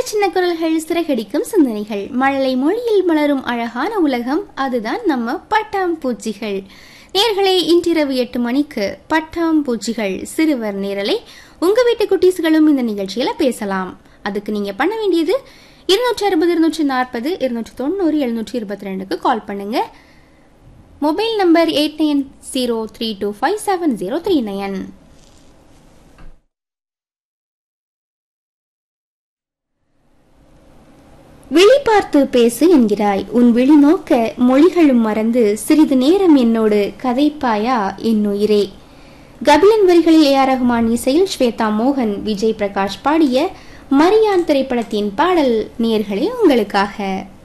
சின்ன குரல்கள் சிறகடிக்கும் சிந்தனைகள் மழலை மொழியில் மலரும் அழகான உலகம் அதுதான் நம்ம பட்டாம்பூச்சிகள் நேர்களை இன்றிரவு எட்டு மணிக்கு பட்டாம்பூச்சிகள் சிறுவர் நேரலை உங்க வீட்டு குட்டீஸ்களும் இந்த நிகழ்ச்சியில பேசலாம் அதுக்கு நீங்க பண்ண வேண்டியது இருநூற்றி அறுபது இருநூற்றி நாற்பது இருநூற்றி தொண்ணூறு எழுநூற்றி இருபத்தி ரெண்டுக்கு கால் பண்ணுங்க mobile number eight nine zero three two five seven zero three nine விழி பார்த்து பேசு என்கிறாய் உன் விழி நோக்க மொழிகளும் மறந்து சிறிது நேரம் என்னோடு கதைப்பாயா என் உயிரே கபிலன் வரிகளில் ஏ ஆர் ரஹ்மான் இசையில் ஸ்வேதா மோகன் விஜய் பிரகாஷ் பாடிய மரியான் திரைப்படத்தின் பாடல் நேர்களே உங்களுக்காக